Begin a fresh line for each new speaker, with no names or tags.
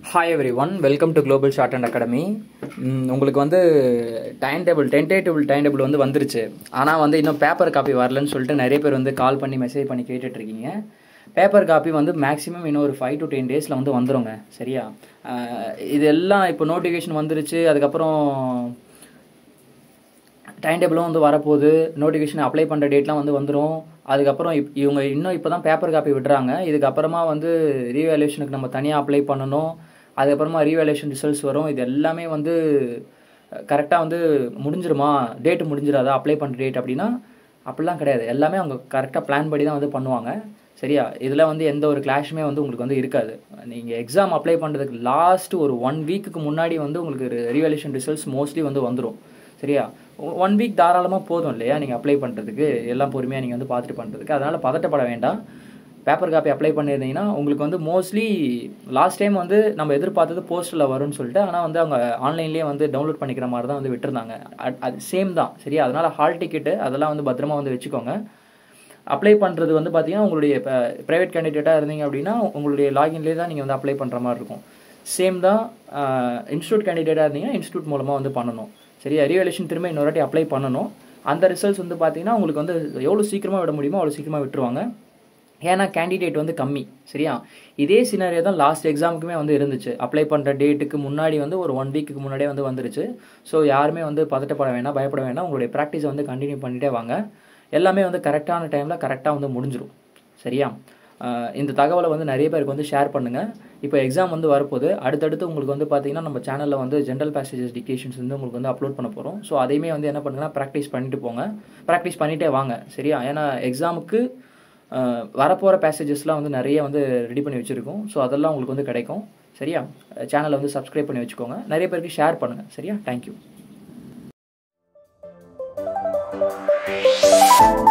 hi everyone welcome to global short and academy உங்களுக்கு வந்து time table tentative time table வந்து வந்துருச்சு ஆனால் வந்து இன்னும் பேப்பர் காப்பி வரலன்னு சொல்லிட்டு நிறைய பேர் வந்து கால் பண்ணி மெசேஜ் பண்ணி கேட்டுட்ருக்கீங்க பேப்பர் காப்பி வந்து மேக்ஸிமம் இன்னும் ஒரு ஃபைவ் டு டென் டேஸில் வந்து வந்துருங்க சரியா அஹ் இது எல்லாம் இப்போ நோட்டிஃபிகேஷன் வந்துருச்சு அதுக்கப்புறம் டைம் டேபிளும் வந்து வரப்போகுது நோட்டிஃபிகேஷன் அப்ளை பண்ணுற டேட்லாம் வந்து வந்துடும் அதுக்கப்புறம் இப் இவங்க இன்னும் இப்போ தான் பேப்பர் காப்பி விடுறாங்க இதுக்கப்புறமா வந்து ரீவேல்யூஷனுக்கு நம்ம தனியாக அப்ளை பண்ணணும் அதுக்கப்புறமா ரீவேல்யூஷன் ரிசல்ட்ஸ் வரும் இது எல்லாமே வந்து கரெக்டாக வந்து முடிஞ்சிருமா டேட் முடிஞ்சிடாதா அப்ளை பண்ணுற டேட் அப்படின்னா அப்படிலாம் கிடையாது எல்லாமே அவங்க கரெக்டாக பிளான் படி தான் வந்து பண்ணுவாங்க சரியா இதில் வந்து எந்த ஒரு கிளாஷுமே வந்து உங்களுக்கு வந்து இருக்காது நீங்கள் எக்ஸாம் அப்ளை பண்ணுறதுக்கு லாஸ்ட் ஒரு ஒன் வீக்குக்கு முன்னாடி வந்து உங்களுக்கு ரீவேல்யூஷன் ரிசல்ட்ஸ் மோஸ்ட்லி வந்து வந்துடும் சரியா ஒன் வீக் தாராளமாக போதும் இல்லையா நீங்கள் அப்ளை பண்ணுறதுக்கு எல்லாம் பொறுமையாக நீங்கள் வந்து பார்த்துட்டு பண்ணுறதுக்கு அதனால் பதட்டப்பட வேண்டாம் பேப்பர் காப்பி அப்ளை பண்ணியிருந்தீங்கன்னா உங்களுக்கு வந்து மோஸ்ட்லி லாஸ்ட் டைம் வந்து நம்ம எதிர்பார்த்தது போஸ்ட்டில் வரும்னு சொல்லிட்டு ஆனால் வந்து அவங்க ஆன்லைன்லேயே வந்து டவுன்லோட் பண்ணிக்கிற மாதிரி தான் வந்து விட்டுருந்தாங்க அ- அது சேம் தான் சரியா அதனால் ஹால் டிக்கெட்டு அதெல்லாம் வந்து பத்திரமா வந்து வச்சுக்கோங்க அப்ளை பண்ணுறது வந்து பார்த்தீங்கன்னா உங்களுடைய இப்போ ப்ரைவேட் கேண்டிடேட்டாக இருந்தீங்க அப்படின்னா உங்களுடைய லாகின்லேயே தான் நீங்கள் வந்து அப்ளை பண்ணுற மாதிரி இருக்கும் சேம் தான் இன்ஸ்டியூட் கேண்டிடேட்டாக இருந்தீங்கன்னா இன்ஸ்டியூட் மூலமாக வந்து பண்ணணும் சரியா ரீவலேஷன் திரும்ப இன்னொரு வாட்டி அப்ளை பண்ணணும் அந்த ரிசல்ட்ஸ் வந்து பார்த்தீங்கன்னா உங்களுக்கு வந்து எவ்வளோ சீக்கிரமாக விட முடியுமோ அவ்வளோ சீக்கிரமாக விட்டுருவாங்க ஏன்னா கேண்டிடேட் வந்து கம்மி சரியா இதே சினாரியோ தான் லாஸ்ட் எக்ஸாமுக்குமே வந்து இருந்துச்சு அப்ளை பண்ணுற டேட்டுக்கு முன்னாடி வந்து ஒரு ஒன் வீக்குக்கு முன்னாடியே வந்து வந்துருச்சு ஸோ யாருமே வந்து பதட்டப்பட வேண்டாம் பயப்பட வேண்டாம் உங்களுடைய ப்ராக்டிஸை வந்து கண்டினியூ பண்ணிட்டே வாங்க எல்லாமே வந்து கரெக்டான டைமில் கரெக்டாக வந்து முடிஞ்சிரும் சரியா ஆஹ் இந்த தகவலை வந்து நிறைய பேருக்கு வந்து ஷேர் பண்ணுங்கள் இப்போ எக்ஸாம் வந்து வரப்போகுது அடுத்தடுத்து உங்களுக்கு வந்து பார்த்தீங்கன்னா நம்ம சேனலில் வந்து ஜென்ரல் பேசேஜஸ் டிக்டேஷன்ஸ் வந்து உங்களுக்கு வந்து அப்லோட் பண்ண போகிறோம் ஸோ அதையுமே வந்து என்ன பண்ணுங்கன்னா ப்ராக்டிஸ் பண்ணிட்டு போங்க ப்ராக்டிஸ் பண்ணிட்டே வாங்க சரியா ஏன்னா எக்ஸாமுக்கு வரப்போகிற பேசேஜஸ்லாம் வந்து நிறைய வந்து ரெடி பண்ணி வச்சுருக்கோம் ஸோ அதெல்லாம் உங்களுக்கு வந்து கிடைக்கும் சரியா சேனலை வந்து சப்ஸ்கிரைப் பண்ணி வச்சுக்கோங்க நிறைய பேருக்கு ஷேர் பண்ணுங்கள் சரியா தேங்க்யூ